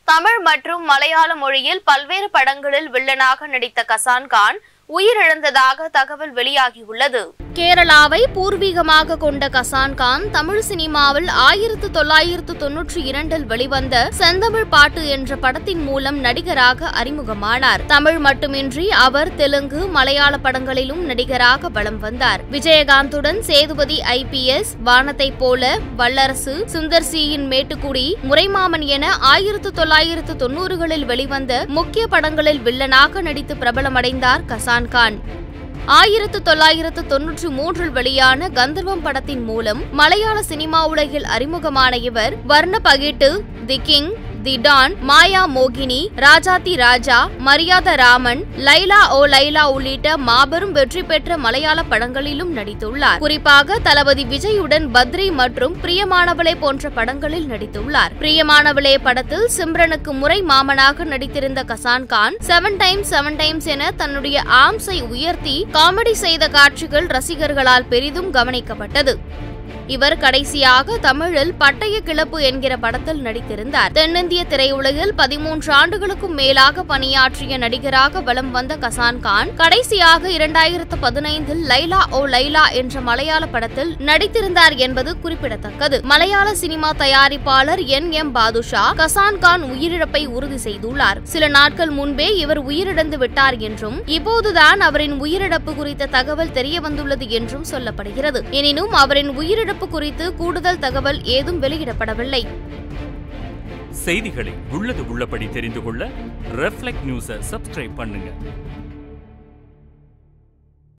தமிழ் மற்றும் மலையாள மொழியில் பல்வேறு படங்களில் வில்லனாக நடித்த கசான் கான் உயிரிழந்ததாக தகவல் வெளியாகியுள்ளது கேரளாவை பூர்வீகமாக கொண்ட கசான் கான் தமிழ் சினிமாவில் ஆயிரத்து தொள்ளாயிரத்து தொன்னூற்றி இரண்டில் வெளிவந்த செந்தமிழ் பாட்டு என்ற படத்தின் மூலம் நடிகராக அறிமுகமானார் தமிழ் மட்டுமின்றி அவர் தெலுங்கு மலையாள படங்களிலும் நடிகராக வலம் வந்தார் விஜயகாந்துடன் சேதுபதி ஐபிஎஸ் வானத்தைப் போல வல்லரசு சுந்தர் சியின் மேட்டுக்குடி முறைமாமன் என ஆயிரத்து தொள்ளாயிரத்து தொன்னூறுகளில் வெளிவந்த முக்கிய படங்களில் வில்லனாக நடித்து பிரபலமடைந்தார் கசான் கான் ஆயிரத்து தொள்ளாயிரத்து தொன்னூற்றி மூன்றில் வெளியான கந்தர்வம் படத்தின் மூலம் மலையாள சினிமா உலகில் அறிமுகமான இவர் வர்ண பகிட்டு தி கிங் தி டான் மாயா மோகினி ராஜாதி ராஜா மரியாத ராமன் லைலா ஓ லைலா உள்ளிட்ட மாபெரும் வெற்றி பெற்ற மலையாள படங்களிலும் நடித்துள்ளார் குறிப்பாக தளபதி விஜயுடன் பத்ரி மற்றும் பிரியமானவளே போன்ற படங்களில் நடித்துள்ளார் பிரியமானவளே படத்தில் சிம்ரனுக்கு முறை மாமனாக நடித்திருந்த Kazan Khan seven times seven times என தன்னுடைய ஆம்ஸை உயர்த்தி காமெடி செய்த காட்சிகள் ரசிகர்களால் பெரிதும் கவனிக்கப்பட்டது இவர் கடைசியாக தமிழில் பட்டய கிளப்பு என்கிற படத்தில் நடித்திருந்தார் தென்னிந்திய திரையுலகில் பதிமூன்று ஆண்டுகளுக்கும் மேலாக பணியாற்றிய நடிகராக வலம் வந்த கசான் கான் கடைசியாக இரண்டாயிரத்து பதினைந்தில் லைலா ஓ லைலா என்ற மலையாள படத்தில் நடித்திருந்தார் என்பது குறிப்பிடத்தக்கது மலையாள சினிமா தயாரிப்பாளர் என் எம் பாதுஷா கசான் கான் உயிரிழப்பை உறுதி செய்துள்ளார் சில நாட்கள் முன்பே இவர் உயிரிழந்து விட்டார் என்றும் இப்போதுதான் அவரின் உயிரிழப்பு குறித்த தகவல் தெரிய வந்துள்ளது என்றும் சொல்லப்படுகிறது எனினும் அவரின் உயிரிழப்பு குறித்து கூடுதல் தகவல் ஏதும் வெளியிடப்படவில்லை செய்திகளை உள்ளது உள்ளபடி தெரிந்து கொள்ள ரெஃப்ளெக்ட் நியூஸை சப்ஸ்கிரைப் பண்ணுங்க